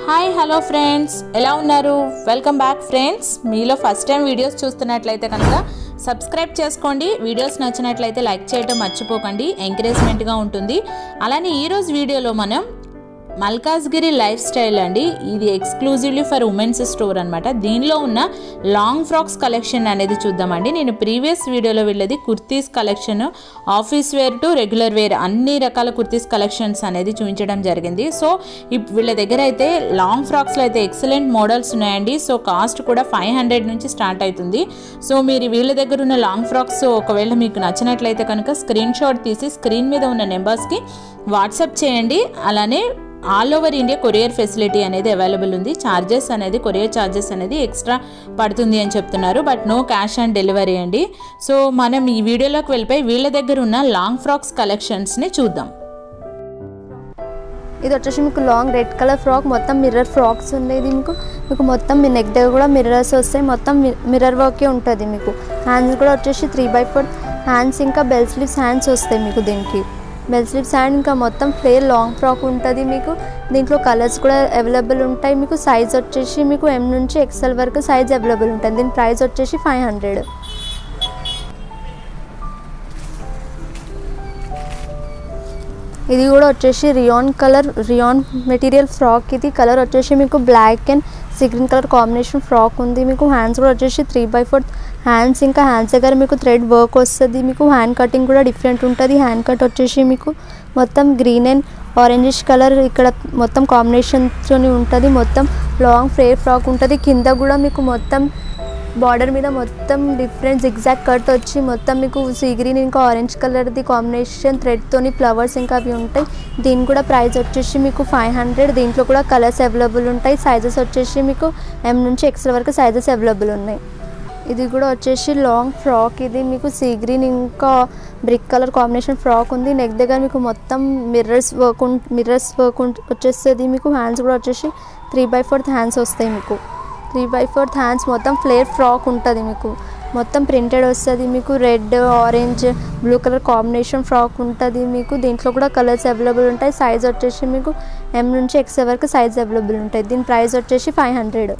hi hello friends ఎలా ఉన్నారు welcome back friends మీలో ఫస్ట్ టైం వీడియోస్ చూస్తున్నట్లయితే కనుక సబ్స్క్రైబ్ చేసుకోండి వీడియోస్ నచ్చినట్లయితే లైక్ చేయడం మర్చిపోకండి ఎంకరేజ్మెంట్గా ఉంటుంది అలానే ఈరోజు వీడియోలో మనం మల్కాజ్గిరి లైఫ్ స్టైల్ అండి ఇది ఎక్స్క్లూజివ్లీ ఫర్ ఉమెన్స్ స్టోర్ అనమాట దీనిలో ఉన్న లాంగ్ ఫ్రాక్స్ కలెక్షన్ అనేది చూద్దామండి నేను ప్రీవియస్ వీడియోలో వెళ్ళేది kurtis collection office wear to regular wear అన్ని రకాల కుర్తీస్ కలెక్షన్స్ అనేది చూపించడం జరిగింది సో ఇప్ వీళ్ళ దగ్గర అయితే లాంగ్ ఫ్రాక్స్లో అయితే ఎక్సలెంట్ మోడల్స్ ఉన్నాయండి సో కాస్ట్ కూడా ఫైవ్ హండ్రెడ్ నుంచి స్టార్ట్ అవుతుంది సో మీరు వీళ్ళ దగ్గర ఉన్న లాంగ్ ఫ్రాక్స్ ఒకవేళ మీకు నచ్చినట్లయితే కనుక స్క్రీన్ షాట్ తీసి స్క్రీన్ మీద ఉన్న నెంబర్స్కి వాట్సాప్ చేయండి అలానే all over India courier facility అనేది అవైలబుల్ ఉంది ఛార్జెస్ అనేది కొరియర్ ఛార్జెస్ అనేది ఎక్స్ట్రా పడుతుంది అని చెప్తున్నారు but no cash on delivery అండి సో మనం ఈ వీడియోలోకి వెళ్ళిపోయి వీళ్ళ దగ్గర ఉన్న లాంగ్ ఫ్రాక్స్ కలెక్షన్స్ని చూద్దాం ఇది వచ్చేసి మీకు లాంగ్ రెడ్ కలర్ ఫ్రాక్ మొత్తం మిర్రర్ ఫ్రాక్స్ ఉండేది మీకు మీకు మొత్తం మీ నెక్ దగ్గర కూడా మిర్రర్స్ వస్తాయి మొత్తం మిర్రర్ వర్కే ఉంటుంది మీకు హ్యాండ్స్ కూడా వచ్చేసి త్రీ బై ఫోర్ హ్యాండ్స్ ఇంకా బెల్ స్లీవ్స్ హ్యాండ్స్ వస్తాయి మీకు దీనికి బెల్ స్లీవ్స్ హ్యాండ్ ఇంకా మొత్తం ఫ్లేర్ లాంగ్ ఫ్రాక్ ఉంటుంది మీకు దీంట్లో కలర్స్ కూడా అవైలబుల్ ఉంటాయి మీకు సైజ్ వచ్చేసి మీకు ఎం నుంచి ఎక్సెల్ వరకు సైజ్ అవైలబుల్ ఉంటుంది దీని ప్రైస్ వచ్చేసి ఫైవ్ హండ్రెడ్ ఇది కూడా వచ్చేసి rayon colour rayon material frock ఇది కలర్ వచ్చేసి మీకు black and sea green colour combination frock ఉంది మీకు హ్యాండ్స్ కూడా వచ్చేసి త్రీ బై ఫోర్ హ్యాండ్స్ ఇంకా హ్యాండ్స్ దగ్గర మీకు థ్రెడ్ వర్క్ వస్తుంది మీకు హ్యాండ్ కటింగ్ కూడా డిఫరెంట్ ఉంటుంది హ్యాండ్ కట్ వచ్చేసి మీకు మొత్తం గ్రీన్ అండ్ ఆరెంజిష్ కలర్ ఇక్కడ మొత్తం కాంబినేషన్తో ఉంటుంది మొత్తం లాంగ్ ఫ్రేర్ ఫ్రాక్ ఉంటుంది కింద కూడా మీకు మొత్తం బార్డర్ మీద మొత్తం డిఫరెంట్ ఎగ్జాక్ట్ కట్ వచ్చి మొత్తం మీకు సీ గ్రీన్ ఇంకా ఆరెంజ్ కలర్ది కాంబినేషన్ థ్రెడ్తోని ఫ్లవర్స్ ఇంకా అవి ఉంటాయి దీని కూడా ప్రైస్ వచ్చేసి మీకు ఫైవ్ హండ్రెడ్ దీంట్లో కూడా కలర్స్ అవైలబుల్ ఉంటాయి సైజెస్ వచ్చేసి మీకు ఎం నుంచి ఎక్స్ట్రా వరకు సైజెస్ అవైలబుల్ ఉన్నాయి ఇది కూడా వచ్చేసి లాంగ్ ఫ్రాక్ ఇది మీకు సీ గ్రీన్ ఇంకా బ్రిక్ కలర్ కాంబినేషన్ ఫ్రాక్ ఉంది నెక్ దగ్గర మీకు మొత్తం మిర్రర్స్ వర్క్ మిర్రర్స్ వర్క్ వచ్చేస్తుంది మీకు హ్యాండ్స్ కూడా వచ్చేసి త్రీ బై ఫోర్త్ హ్యాండ్స్ వస్తాయి మీకు త్రీ బై ఫోర్త్ హ్యాండ్స్ మొత్తం ఫ్లేర్ ఫ్రాక్ ఉంటుంది మీకు మొత్తం ప్రింటెడ్ వస్తుంది మీకు red orange blue colour combination frock ఉంటుంది మీకు దీంట్లో కూడా కలర్స్ అవైలబుల్ ఉంటాయి సైజ్ వచ్చేసి మీకు ఎం నుంచి ఎక్స్ వరకు సైజ్ అవైలబుల్ ఉంటాయి దీని ప్రైస్ వచ్చేసి ఫైవ్ హండ్రెడ్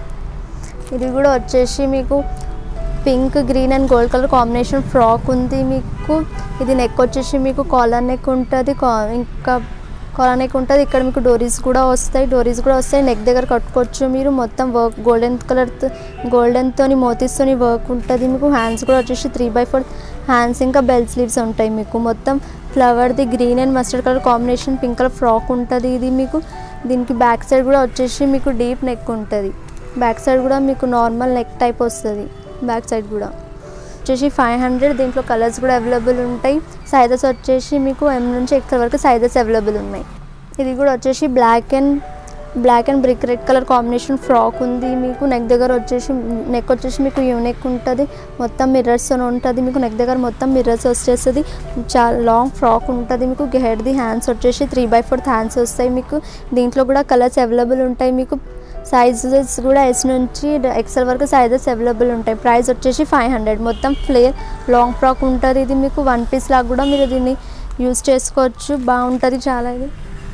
ఇది కూడా వచ్చేసి మీకు pink green and gold colour combination frock ఉంది మీకు ఇది నెక్ వచ్చేసి మీకు కాలర్ నెక్ ఉంటుంది ఇంకా కాలర్ నెక్ ఉంటుంది ఇక్కడ మీకు డోరీస్ కూడా వస్తాయి డోరీస్ కూడా వస్తాయి నెక్ దగ్గర కట్టుకోవచ్చు మీరు మొత్తం వర్క్ గోల్డెన్ కలర్ గోల్డెన్తోని మోతీస్తోని వర్క్ ఉంటుంది మీకు హ్యాండ్స్ కూడా వచ్చేసి త్రీ బై ఫోర్ హ్యాండ్స్ ఇంకా బెల్ స్లీవ్స్ ఉంటాయి మీకు మొత్తం ఫ్లవర్ది green and mustard colour combination pink colour frock ఉంటుంది ఇది మీకు దీనికి బ్యాక్ సైడ్ కూడా వచ్చేసి మీకు డీప్ నెక్ ఉంటుంది బ్యాక్ సైడ్ కూడా మీకు నార్మల్ నెక్ టైప్ వస్తుంది బ్యాక్ సైడ్ కూడా వచ్చేసి ఫైవ్ హండ్రెడ్ దీంట్లో కలర్స్ కూడా అవైలబుల్ ఉంటాయి సైజెస్ వచ్చేసి మీకు ఎం నుంచి ఎక్స్ట్రా వరకు సైజెస్ అవైలబుల్ ఉన్నాయి ఇది కూడా వచ్చేసి black and black and brick red colour combination frock ఉంది మీకు నెక్ దగ్గర వచ్చేసి నెక్ వచ్చేసి మీకు యూనెక్ ఉంటుంది మొత్తం మిర్రర్స్ ఉంటుంది మీకు నెక్ దగ్గర మొత్తం మిర్రర్స్ వచ్చేస్తుంది చాలా లాంగ్ ఫ్రాక్ ఉంటుంది మీకు హెడ్ది హ్యాండ్స్ వచ్చేసి త్రీ బై ఫోర్త్ హ్యాండ్స్ వస్తాయి మీకు దీంట్లో కూడా కలర్స్ అవైలబుల్ ఉంటాయి మీకు సైజెస్ కూడా ఎస్ నుంచి ఎక్సెల్ వరకు సైజెస్ అవైలబుల్ ఉంటాయి ప్రైస్ వచ్చేసి ఫైవ్ హండ్రెడ్ మొత్తం ఫ్లేర్ లాంగ్ ఫ్రాక్ ఉంటుంది ఇది మీకు వన్ పీస్ లాగా కూడా మీరు దీన్ని యూస్ చేసుకోవచ్చు బాగుంటుంది చాలా ఇది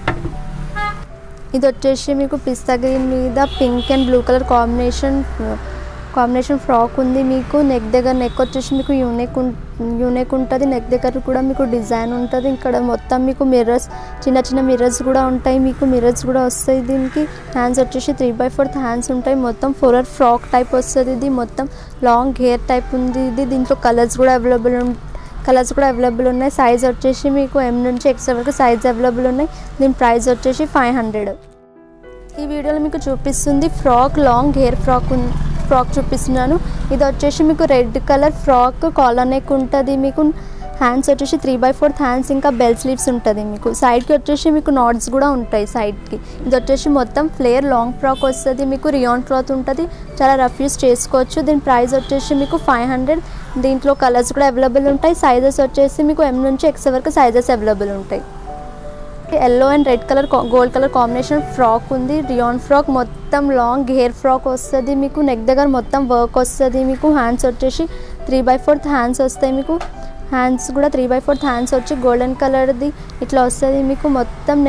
ఇది వచ్చేసి మీకు పిస్తా గ్రీన్ మీద pink and blue colour combination combination frock ఉంది మీకు నెక్ దగ్గర నెక్ వచ్చేసి మీకు యూనెక్ యూనెక్ ఉంటుంది నెక్ దగ్గర కూడా మీకు డిజైన్ ఉంటుంది ఇక్కడ మొత్తం మీకు మిర్రర్స్ చిన్న చిన్న మిర్రర్స్ కూడా ఉంటాయి మీకు మిర్రర్స్ కూడా వస్తాయి దీనికి హ్యాండ్స్ వచ్చేసి త్రీ బై ఫోర్త్ హ్యాండ్స్ ఉంటాయి మొత్తం ఫోరర్ ఫ్రాక్ టైప్ వస్తుంది ఇది మొత్తం లాంగ్ హెయిర్ టైప్ ఉంది ఇది దీంట్లో కలర్స్ కూడా అవైలబుల్ కలర్స్ కూడా అవైలబుల్ ఉన్నాయి సైజ్ వచ్చేసి మీకు ఎం నుంచి ఎక్స్ట్రా వరకు సైజ్ అవైలబుల్ ఉన్నాయి దీని ప్రైస్ వచ్చేసి ఫైవ్ హండ్రెడ్ ఈ వీడియోలో మీకు చూపిస్తుంది frock long hair frock frock చూపిస్తున్నాను ఇది వచ్చేసి మీకు red colour frock collar neck ఉంటుంది మీకు హ్యాండ్స్ వచ్చేసి త్రీ బై ఫోర్త్ హ్యాండ్స్ ఇంకా బెల్ స్లీవ్స్ ఉంటుంది మీకు సైడ్కి వచ్చేసి మీకు నాట్స్ కూడా ఉంటాయి సైడ్కి ఇది వచ్చేసి మొత్తం ఫ్లేర్ లాంగ్ ఫ్రాక్ వస్తుంది మీకు రియాన్ క్లాత్ ఉంటుంది చాలా రఫ్ యూస్ చేసుకోవచ్చు దీని ప్రైస్ వచ్చేసి మీకు ఫైవ్ హండ్రెడ్ దీంట్లో కలర్స్ కూడా అవైలబుల్ ఉంటాయి సైజెస్ వచ్చేసి మీకు ఎం నుంచి ఎక్స్ వరకు సైజెస్ అవైలబుల్ ఉంటాయి yellow and red colour gold colour combination frock ఉంది రియాన్ ఫ్రాక్ మొత్తం లాంగ్ హెయిర్ ఫ్రాక్ వస్తుంది మీకు నెక్ దగ్గర మొత్తం వర్క్ వస్తుంది మీకు హ్యాండ్స్ వచ్చేసి త్రీ బై ఫోర్త్ హ్యాండ్స్ వస్తాయి మీకు హ్యాండ్స్ కూడా త్రీ బై ఫోర్త్ హ్యాండ్స్ వచ్చి గోల్డెన్ కలర్ది ఇట్లా వస్తుంది మీకు మొత్తం నెక్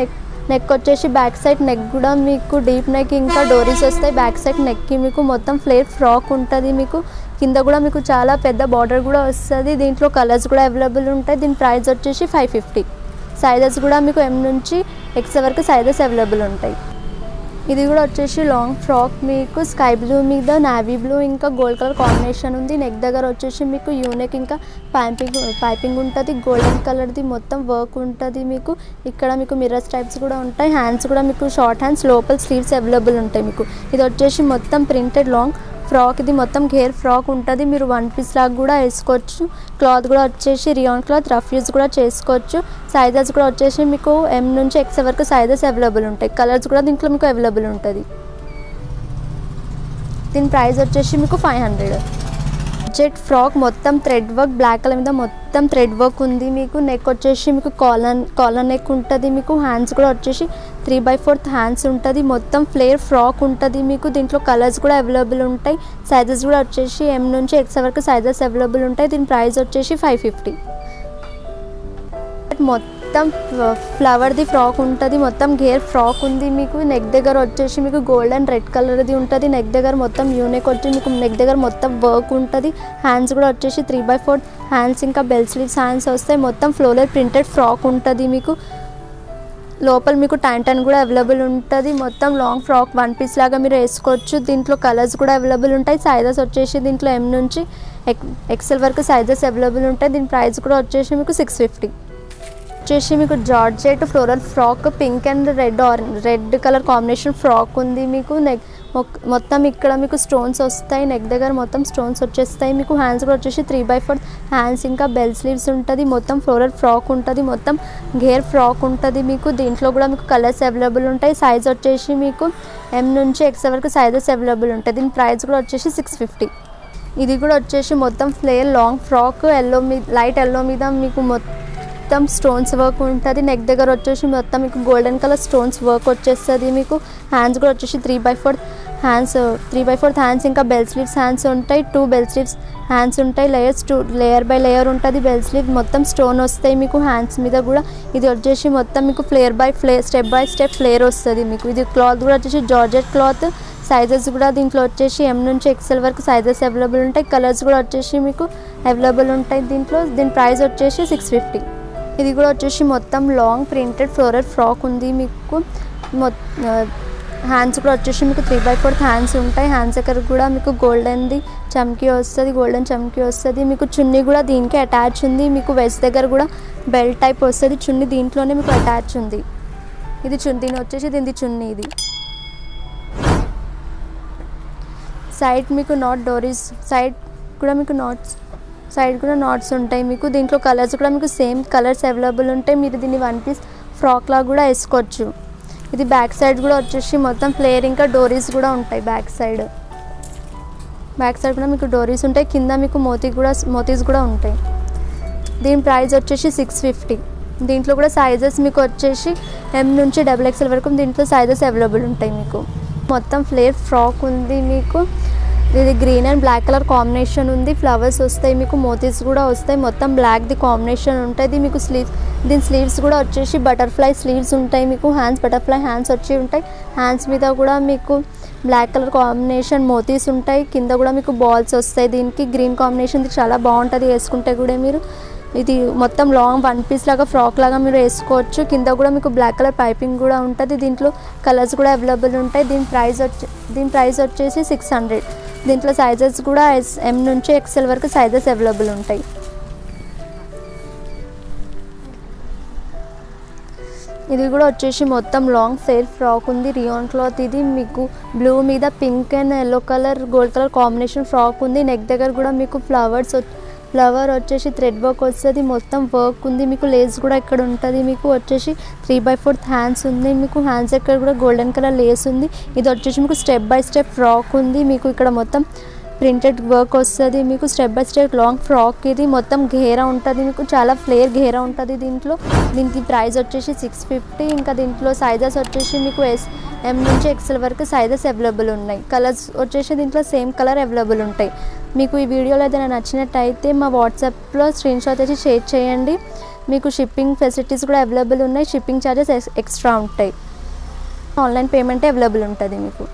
నెక్ వచ్చేసి బ్యాక్ సైడ్ నెక్ కూడా మీకు డీప్ నెక్ ఇంకా డోరీస్ వస్తాయి బ్యాక్ సైడ్ నెక్కి మీకు మొత్తం ఫ్లేర్ ఫ్రాక్ ఉంటుంది మీకు కింద కూడా మీకు చాలా పెద్ద బార్డర్ కూడా వస్తుంది దీంట్లో కలర్స్ కూడా అవైలబుల్ ఉంటాయి దీని ప్రైస్ వచ్చేసి ఫైవ్ ఫిఫ్టీ సైజెస్ కూడా మీకు ఎం నుంచి ఎక్స్ వరకు సైజెస్ అవైలబుల్ ఉంటాయి ఇది కూడా వచ్చేసి లాంగ్ ఫ్రాక్ మీకు స్కై బ్లూ మీద నావీ బ్లూ ఇంకా గోల్డ్ కలర్ కాంబినేషన్ ఉంది నెక్ దగ్గర వచ్చేసి మీకు యూనెక్ ఇంకా పైపింగ్ పైపింగ్ ఉంటుంది గోల్డెన్ కలర్ది మొత్తం వర్క్ ఉంటుంది మీకు ఇక్కడ మీకు మిర్రర్ టైప్స్ కూడా ఉంటాయి హ్యాండ్స్ కూడా మీకు షార్ట్ హ్యాండ్స్ లోపల స్లీవ్స్ అవైలబుల్ ఉంటాయి మీకు ఇది వచ్చేసి మొత్తం ప్రింటెడ్ లాంగ్ ఫ్రాక్ ఇది మొత్తం గేర్ ఫ్రాక్ ఉంటుంది మీరు వన్ పీస్ లాగా కూడా వేసుకోవచ్చు క్లాత్ కూడా వచ్చేసి రియాన్ క్లాత్ రఫ్ యూజ్ కూడా చేసుకోవచ్చు సైజెస్ కూడా వచ్చేసి మీకు ఎం నుంచి ఎక్స్ వరకు సైజెస్ అవైలబుల్ ఉంటాయి కలర్స్ కూడా దీంట్లో మీకు అవైలబుల్ ఉంటుంది దీని ప్రైస్ వచ్చేసి మీకు ఫైవ్ హండ్రెడ్ జెట్ ఫ్రాక్ మొత్తం థ్రెడ్ వర్క్ బ్లాక్ కలర్ మీద మొత్తం థ్రెడ్ వర్క్ ఉంది మీకు నెక్ వచ్చేసి మీకు కాలర్ కాలర్ నెక్ ఉంటుంది మీకు హ్యాండ్స్ కూడా వచ్చేసి త్రీ బై ఫోర్త్ హ్యాండ్స్ ఉంటుంది మొత్తం ఫ్లేర్ ఫ్రాక్ ఉంటుంది మీకు దీంట్లో కలర్స్ కూడా అవైలబుల్ ఉంటాయి సైజెస్ కూడా వచ్చేసి ఎం నుంచి ఎక్స్ వరకు సైజెస్ అవైలబుల్ ఉంటాయి దీని ప్రైస్ వచ్చేసి ఫైవ్ ఫిఫ్టీ మొత్తం ఫ్లవర్ది ఫ్రాక్ ఉంటుంది మొత్తం గేర్ ఫ్రాక్ ఉంది మీకు నెక్ దగ్గర వచ్చేసి మీకు గోల్డ్ అండ్ రెడ్ కలర్ది ఉంటుంది నెక్ దగ్గర మొత్తం యూనిక్ వచ్చి మీకు నెక్ దగ్గర మొత్తం వర్క్ ఉంటుంది హ్యాండ్స్ కూడా వచ్చేసి త్రీ బై ఫోర్ హ్యాండ్స్ ఇంకా బెల్ స్లీవ్స్ హ్యాండ్స్ వస్తాయి మొత్తం ఫ్లోలర్ ప్రింటెడ్ ఫ్రాక్ ఉంటుంది మీకు లోపల మీకు టైన్ టైన్ కూడా అవైలబుల్ ఉంటుంది మొత్తం లాంగ్ ఫ్రాక్ వన్ పీస్ లాగా మీరు వేసుకోవచ్చు దీంట్లో కలర్స్ కూడా అవైలబుల్ ఉంటాయి సైజెస్ వచ్చేసి దీంట్లో ఎం నుంచి ఎక్ ఎక్సెల్ వరకు సైజెస్ అవైలబుల్ ఉంటాయి దీని ప్రైస్ కూడా వచ్చేసి మీకు సిక్స్ ఫిఫ్టీ వచ్చేసి మీకు georgette floral frock pink and red orange red colour combination frock ఉంది మీకు నెక్ మొత్తం ఇక్కడ మీకు స్టోన్స్ వస్తాయి నెక్ దగ్గర మొత్తం స్టోన్స్ వచ్చేస్తాయి మీకు హ్యాండ్స్ కూడా వచ్చేసి త్రీ బై ఫోర్ హ్యాండ్స్ ఇంకా బెల్ స్లీవ్స్ ఉంటుంది మొత్తం ఫ్లోరల్ ఫ్రాక్ ఉంటుంది మొత్తం గేర్ ఫ్రాక్ ఉంటుంది మీకు దీంట్లో కూడా మీకు కలర్స్ అవైలబుల్ ఉంటాయి సైజ్ వచ్చేసి మీకు ఎం నుంచి ఎక్స్ వరకు సైజెస్ అవైలబుల్ ఉంటాయి దీని ప్రైస్ కూడా వచ్చేసి సిక్స్ ఫిఫ్టీ ఇది కూడా వచ్చేసి మొత్తం ఫ్లేర్ లాంగ్ ఫ్రాక్ ఎల్లో మీద లైట్ ఎల్లో మీద మీకు మొత్తం స్టోన్స్ వర్క్ ఉంటుంది నెక్ దగ్గర వచ్చేసి మొత్తం మీకు గోల్డెన్ కలర్ స్టోన్స్ వర్క్ వచ్చేస్తుంది మీకు హ్యాండ్స్ కూడా వచ్చేసి three by four hands three by fourth hands ఇంకా బెల్ స్లీవ్స్ హ్యాండ్స్ ఉంటాయి టూ బెల్ స్లీవ్స్ హ్యాండ్స్ ఉంటాయి layers two layer by layer ఉంటుంది బెల్ స్లీవ్ మొత్తం స్టోన్ వస్తాయి మీకు హ్యాండ్స్ మీద కూడా ఇది వచ్చేసి మొత్తం మీకు flare by flare step by step flare వస్తుంది మీకు ఇది క్లాత్ కూడా వచ్చేసి జార్జెట్ క్లాత్ సైజెస్ కూడా దీంట్లో వచ్చేసి ఎం నుంచి ఎక్సెల్ వరకు సైజెస్ అవైలబుల్ ఉంటాయి కలర్స్ కూడా వచ్చేసి మీకు అవైలబుల్ ఉంటాయి దీంట్లో దీని ప్రైస్ వచ్చేసి సిక్స్ ఫిఫ్టీ ఇది కూడా వచ్చేసి మొత్తం లాంగ్ ప్రింటెడ్ ఫ్లోరల్ ఫ్రాక్ ఉంది మీకు హ్యాండ్స్ కూడా వచ్చేసి మీకు త్రీ బై ఫోర్త్ హ్యాండ్స్ ఉంటాయి హ్యాండ్స్ దగ్గర కూడా మీకు గోల్డెన్ది చమ్కీ వస్తుంది గోల్డెన్ చమ్కీ వస్తుంది మీకు చున్నీ కూడా దీనికి అటాచ్ ఉంది మీకు వెస్ట్ దగ్గర కూడా బెల్ట్ టైప్ వస్తుంది చున్నీ దీంట్లోనే మీకు అటాచ్ ఉంది ఇది చున్నీ దీని వచ్చేసి దీని చున్నీ ఇది సైడ్ మీకు నాట్ డోరీస్ సైడ్ కూడా మీకు నాట్స్ సైడ్ కూడా నాట్స్ ఉంటాయి మీకు దీంట్లో కలర్స్ కూడా మీకు సేమ్ కలర్స్ అవైలబుల్ ఉంటాయి మీరు దీన్ని వన్ పీస్ ఫ్రాక్ లాగా కూడా వేసుకోవచ్చు ఇది బ్యాక్ సైడ్ కూడా వచ్చేసి మొత్తం ఫ్లేర్ ఇంకా డోరీస్ కూడా ఉంటాయి బ్యాక్ సైడ్ బ్యాక్ సైడ్ కూడా మీకు డోరీస్ ఉంటాయి కింద మీకు మోతీ కూడా మోతీస్ కూడా ఉంటాయి దీని ప్రైస్ వచ్చేసి సిక్స్ ఫిఫ్టీ దీంట్లో కూడా సైజెస్ మీకు వచ్చేసి ఎం నుంచి డబుల్ ఎక్స్ఎల్ వరకు దీంట్లో సైజెస్ అవైలబుల్ ఉంటాయి మీకు మొత్తం ఫ్లేర్ ఫ్రాక్ ఉంది మీకు ఇది green and black colour combination ఉంది ఫ్లవర్స్ వస్తాయి మీకు మోతీస్ కూడా వస్తాయి మొత్తం బ్లాక్ది కాంబినేషన్ ఉంటుంది మీకు స్లీవ్స్ దీని స్లీవ్స్ కూడా వచ్చేసి బటర్ఫ్లై స్లీవ్స్ ఉంటాయి మీకు హ్యాండ్స్ బటర్ఫ్లై హ్యాండ్స్ వచ్చి ఉంటాయి హ్యాండ్స్ మీద కూడా మీకు బ్లాక్ కలర్ కాంబినేషన్ మోతీస్ ఉంటాయి కింద కూడా మీకు బాల్స్ వస్తాయి దీనికి గ్రీన్ కాంబినేషన్ చాలా బాగుంటుంది వేసుకుంటే కూడా మీరు ఇది మొత్తం లాంగ్ వన్ పీస్ లాగా ఫ్రాక్ లాగా మీరు వేసుకోవచ్చు కింద కూడా మీకు బ్లాక్ కలర్ పైపింగ్ కూడా ఉంటుంది దీంట్లో కలర్స్ కూడా అవైలబుల్ ఉంటాయి దీని ప్రైస్ వచ్చి దీని ప్రైస్ వచ్చేసి సిక్స్ హండ్రెడ్ దీంట్లో సైజెస్ కూడా ఎస్ ఎం నుంచి ఎక్సెల్ వరకు సైజెస్ అవైలబుల్ ఉంటాయి ఇది కూడా వచ్చేసి మొత్తం లాంగ్ ఫెయిర్ ఫ్రాక్ ఉంది రియాన్ క్లాత్ ఇది మీకు బ్లూ మీద pink and yellow colour gold colour combination frock ఉంది నెక్ దగ్గర కూడా మీకు ఫ్లవర్స్ ఫ్లవర్ వచ్చేసి థ్రెడ్ వర్క్ వస్తుంది మొత్తం వర్క్ ఉంది మీకు లేస్ కూడా ఇక్కడ ఉంటుంది మీకు వచ్చేసి త్రీ బై ఫోర్త్ హ్యాండ్స్ ఉంది మీకు హ్యాండ్స్ ఇక్కడ కూడా గోల్డెన్ కలర్ లేస్ ఉంది ఇది వచ్చేసి మీకు స్టెప్ బై స్టెప్ ఫ్రాక్ ఉంది మీకు ఇక్కడ మొత్తం ప్రింటెడ్ వర్క్ వస్తుంది మీకు step by step long frock ఇది మొత్తం ఘేరా ఉంటుంది మీకు చాలా ఫ్లేర్ ఘేరా ఉంటుంది దీంట్లో దీనికి ప్రైస్ వచ్చేసి సిక్స్ ఫిఫ్టీ ఇంకా దీంట్లో సైజెస్ వచ్చేసి మీకు ఎస్ ఎం నుంచి ఎక్సెల్ వరకు సైజెస్ అవైలబుల్ ఉన్నాయి కలర్స్ వచ్చేసి దీంట్లో సేమ్ కలర్ అవైలబుల్ ఉంటాయి మీకు ఈ వీడియోలో ఏదైనా నచ్చినట్టయితే మా వాట్సాప్లో స్క్రీన్ షాట్ వచ్చి షేర్ చేయండి మీకు షిప్పింగ్ ఫెసిలిటీస్ కూడా అవైలబుల్ ఉన్నాయి షిప్పింగ్ ఛార్జెస్ ఎక్స్ట్రా ఉంటాయి ఆన్లైన్ పేమెంట్ అవైలబుల్ ఉంటుంది మీకు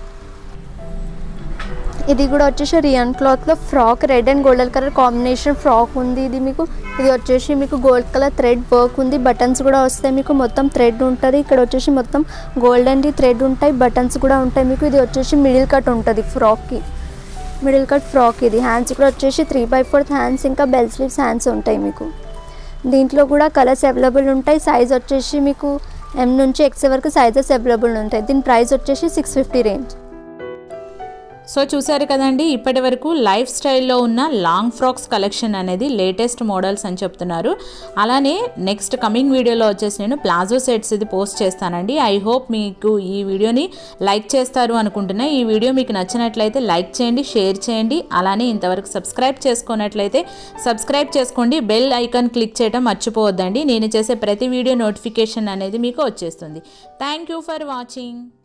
ఇది కూడా వచ్చేసి రియన్ క్లాత్లో frock red and golden colour combination frock ఉంది ఇది మీకు ఇది వచ్చేసి మీకు గోల్డ్ కలర్ థ్రెడ్ వర్క్ ఉంది బటన్స్ కూడా వస్తాయి మీకు మొత్తం థ్రెడ్ ఉంటుంది ఇక్కడ వచ్చేసి మొత్తం గోల్డెన్ థ్రెడ్ ఉంటాయి బటన్స్ కూడా ఉంటాయి మీకు ఇది వచ్చేసి మిడిల్ కట్ ఉంటుంది ఫ్రాక్కి మిడిల్ కట్ ఫ్రాక్ ఇది హ్యాండ్స్ కూడా వచ్చేసి త్రీ బై ఫోర్త్ హ్యాండ్స్ ఇంకా బెల్ స్లీవ్స్ హ్యాండ్స్ ఉంటాయి మీకు దీంట్లో కూడా కలర్స్ అవైలబుల్ ఉంటాయి సైజ్ వచ్చేసి మీకు ఎం నుంచి ఎక్స్ వరకు సైజెస్ అవైలబుల్ ఉంటాయి దీని ప్రైస్ వచ్చేసి సిక్స్ ఫిఫ్టీ రేంజ్ సో చూసారు కదండి ఇప్పటి వరకు లైఫ్ స్టైల్లో ఉన్న లాంగ్ ఫ్రాక్స్ కలెక్షన్ అనేది లేటెస్ట్ మోడల్స్ అని చెప్తున్నారు అలానే నెక్స్ట్ కమింగ్ వీడియోలో వచ్చేసి నేను ప్లాజో సెట్స్ ఇది పోస్ట్ చేస్తానండి ఐ హోప్ మీకు ఈ వీడియోని లైక్ చేస్తారు అనుకుంటున్నా ఈ వీడియో మీకు నచ్చినట్లయితే లైక్ చేయండి షేర్ చేయండి అలానే ఇంతవరకు సబ్స్క్రైబ్ చేసుకున్నట్లయితే సబ్స్క్రైబ్ చేసుకోండి బెల్ ఐకాన్ క్లిక్ చేయడం మర్చిపోవద్దండి నేను చేసే ప్రతి వీడియో నోటిఫికేషన్ అనేది మీకు వచ్చేస్తుంది థ్యాంక్ యూ ఫర్ వాచింగ్